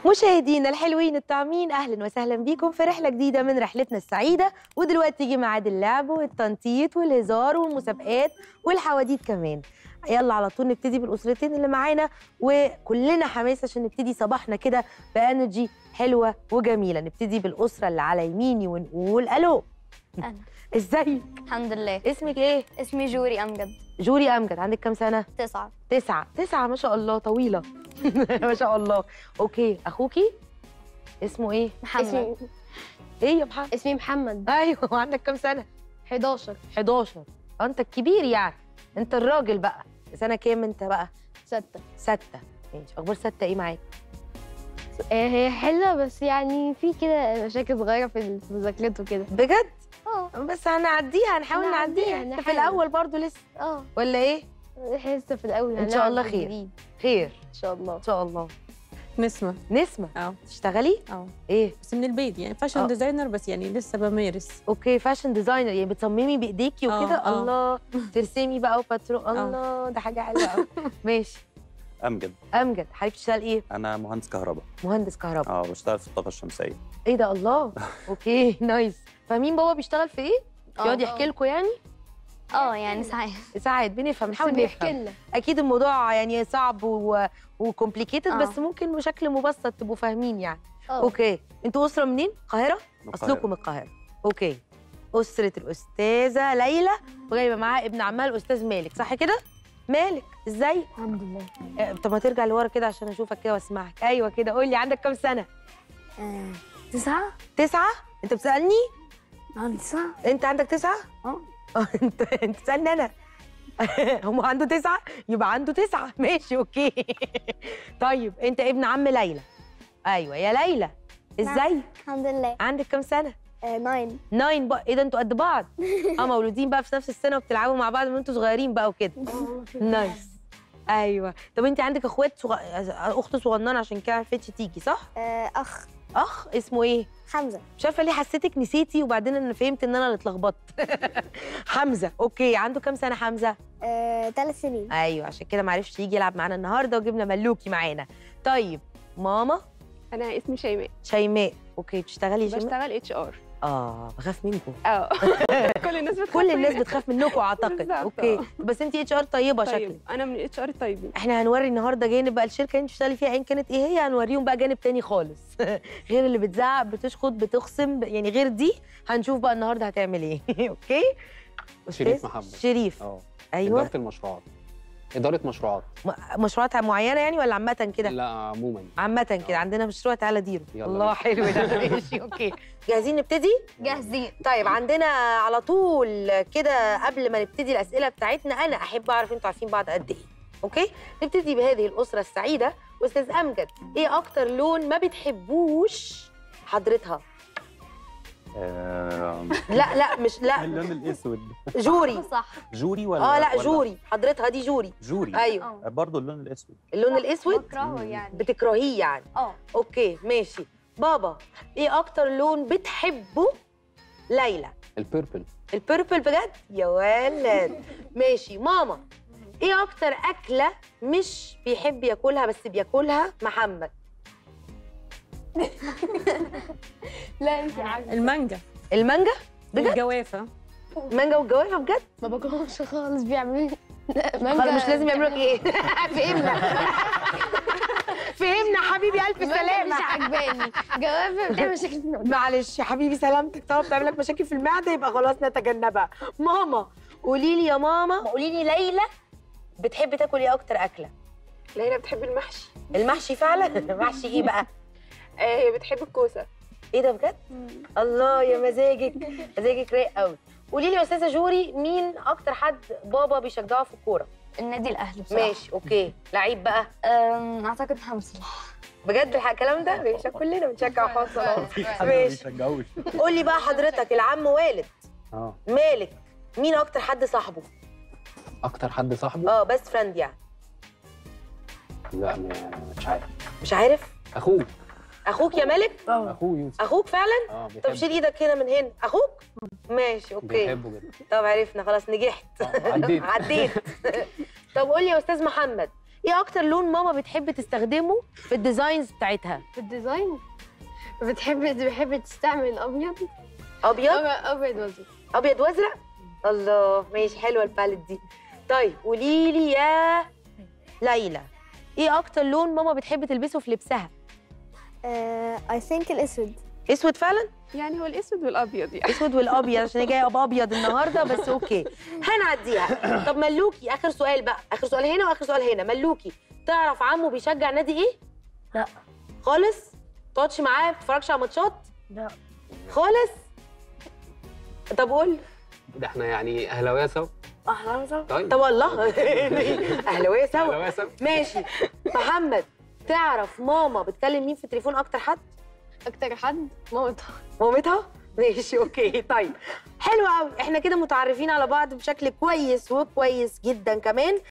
مشاهدينا الحلوين الطعمين اهلا وسهلا بيكم في رحله جديده من رحلتنا السعيده ودلوقتي يجي ميعاد اللعب والتنطيط والهزار والمسابقات والحواديت كمان يلا على طول نبتدي بالاسرتين اللي معانا وكلنا حماس عشان نبتدي صباحنا كده بانرجي حلوه وجميله نبتدي بالاسره اللي على يميني ونقول الو أنا. ازيك الحمد لله اسمك ايه اسمي جوري أمجد جوري امجد عندك كام سنه تسعة تسعة تسعة ما شاء الله طويلة ما شاء الله اوكي اخوكي اسمه ايه؟ محمد اسمي ايه يا محمد؟ اسمي محمد ايوه وعندك كام سنة؟ 11 11 اه انت الكبير يعني انت الراجل بقى سنة كام انت بقى؟ 6 ستة ماشي اخبار ستة ايه معاك؟ هي حلوه بس يعني في كده مشاكل صغيره في في مذاكرته كده بجد؟ اه بس هنعديها هنحاول هنعديها، نعديها انت في هنحاول. الاول برضو لسه اه ولا ايه؟ لسه في الاول إن شاء الله هنعرف خير. جديد. خير ان شاء الله ان شاء الله نسمة نسمة اه تشتغلي؟ اه ايه؟ بس من البيت يعني آه. فاشن ديزاينر بس يعني لسه بمارس اوكي فاشن ديزاينر يعني بتصممي بايديكي آه، وكده آه. الله ترسمي بقى وباترون الله ده حاجه حلوه قوي ماشي امجد امجد حضرتك بتشتغل ايه انا مهندس كهرباء مهندس كهرباء اه بشتغل في الطاقه الشمسيه ايه ده الله اوكي نايس فاهمين بابا بيشتغل في ايه يقعد آه. يحكي لكم يعني اه يعني ساعات ساعات بنفهم بس نحاول بيحكي نفهم لنا اكيد الموضوع يعني صعب و... وكومبليكيتد آه. بس ممكن بشكل مبسط تبقوا فاهمين يعني اه اوكي انتوا اسره منين القاهره من اصلكم من القاهره اوكي اسره الاستاذه ليلى وجايبه معاها ابن عمها الاستاذ مالك صح كده مالك ازاي الحمد لله آه، طب ما ترجع لورا كده عشان اشوفك كده واسمعك ايوه كده قول لي عندك كام سنه تسعة تسعة انت بتسالني عندي تسعة انت عندك تسعة اه اه انت انت تسالني انا هم عنده تسعة يبقى عنده تسعة ماشي اوكي طيب انت ابن عم ليلى ايوه يا ليلى ازاي الحمد لله عندك كام سنه ناين ناين بقى ايه ده انتوا قد بعض اه مولودين بقى في نفس السنه وبتلعبوا مع بعض من انتوا صغيرين بقى وكده نايس ايوه طب انت عندك اخوات صغ... اخت صغننه عشان كده عرفتش تيجي صح أخ اخ اسمه ايه حمزة مش عارفه ليه حسيتك نسيتي وبعدين انا فهمت ان انا اللي اتلخبطت حمزه اوكي عنده كام سنه حمزه ثلاث سنين ايوه عشان كده ما عرفش يجي يلعب معانا النهارده وجبنا ملوكي معانا طيب ماما انا اسمي شيماء شيماء اوكي بتشتغلي يا شيماء بشتغل اتش ار اه بخاف منكم اه كل الناس بتخاف كل الناس مني. بتخاف منكم اعتقد بالظبط، اوكي آه. بس انت اتش ار طيبه شكلك طيب انا من الاتش ار الطيبين احنا هنوري النهارده جانب بقى الشركه اللي انت بتشتغلي فيها ايا كانت ايه هي هنوريهم بقى جانب تاني خالص غير اللي بتزعق بتشخط بتخصم يعني غير دي هنشوف بقى النهارده هتعمل ايه اوكي شريف أستاذ محمد. شريف اه ايوه إدارة المشروعات إدارة مشروعات م- مشروعات معينه يعني ولا عامه كده لا عموما عامه كده آه. عندنا مشروع تعالى ديره يلا الله بينا. حلو ده ماشي اوكي جاهزين نبتدي جاهزين طيب عندنا على طول كده قبل ما نبتدي الاسئله بتاعتنا انا احب اعرف انتوا عارفين بعض قد ايه اوكي نبتدي بهذه الاسره السعيده استاذ امجد ايه اكتر لون ما بتحبوش حضرتها آه، لا لا مش لا اللون الاسود جوري صح جوري ولا اه لا ولا جوري حضرتها دي جوري جوري ايوه برضه اللون الاسود اللون الاسود بكرهه يعني بتكرهيه يعني اه اوكي ماشي بابا ايه اكتر لون بتحبه ليلى البيربل البيربل بجد يا ولد ماشي ماما ايه اكتر اكله مش بيحب ياكلها بس بياكلها محمد لا انت عارفه المانجا المانجا بجد؟ والجوافة مانجا والجوافه بجد ما باكلهمش خالص بيعملوا لا خلاص مانجا مش لازم يعملوا لك ايه فهمنا فهمنا حبيبي الف مانجا سلامه مش عجباني جوافه بتعمل مشاكل في المعدة. معلش يا حبيبي سلامتك طبعا بتعمل لك مشاكل في المعده يبقى خلاص نتجنبها ماما قولي لي يا ماما قولي لي ليلى بتحب تاكل ايه اكتر اكله ليلى بتحب المحشي المحشي فعلا محشي ايه بقى آه هي بتحب الكوسه ايه ده بجد الله يا مزاجك مزاجك رايق قوي قولي لي يا استاذه جوري مين اكتر حد بابا بيشجعه في الكوره النادي الأهلي بصراحة ماشي اوكي لعيب بقى أم، أعتقد محمد صلاح بجد الح- الكلام ده ماشي كلنا بنشجع محمد صلاح في حد ما ماشي. بيشجعوش قول لي بقى حضرتك العم والد اه مالك مين اكتر حد صاحبه أكتر حد صاحبه اه بيست فريند يعني لا م- مش عارف مش عارف أخوه اخوك يا مالك أخوه يوسف اخوك فعلا اه طب بيحب شيل ايدك هنا من هنا اخوك ماشي اوكي بيحبه جدا طب عرفنا خلاص نجحت آه، عديت عديت طب قول لي يا استاذ محمد ايه اكتر لون ماما بتحب تستخدمه في الديزاينز بتاعتها في الديزاين بتحب بتحب تستعمل ابيض ابيض ابيض وازرق ابيض وازرق الله ماشي حلوه الباليت دي طيب قولي لي يا ليلى ايه اكتر لون ماما بتحب تلبسه في لبسها اي ثينك الاسود اسود فعلا يعني هو الاسود والابيض يعني اسود والابيض عشان هي جايه بابيض النهارده بس اوكي هنعديها طب ملوكي اخر سؤال بقى اخر سؤال هنا واخر سؤال هنا ملوكي تعرف عمو بيشجع نادي ايه لا. خالص تقعدش معاه ما بتتفرجش على ماتشات لا. خالص طب قول ده احنا يعني اهلاويه سوا طيب طب والله اهلاويه سوا اهلاويه سوا ماشي محمد تعرف ماما بتكلم مين في التليفون اكتر حد اكتر حد مامتها مامتها ماشي اوكي طيب حلو قوي احنا كده متعرفين على بعض بشكل كويس وكويس جدا كمان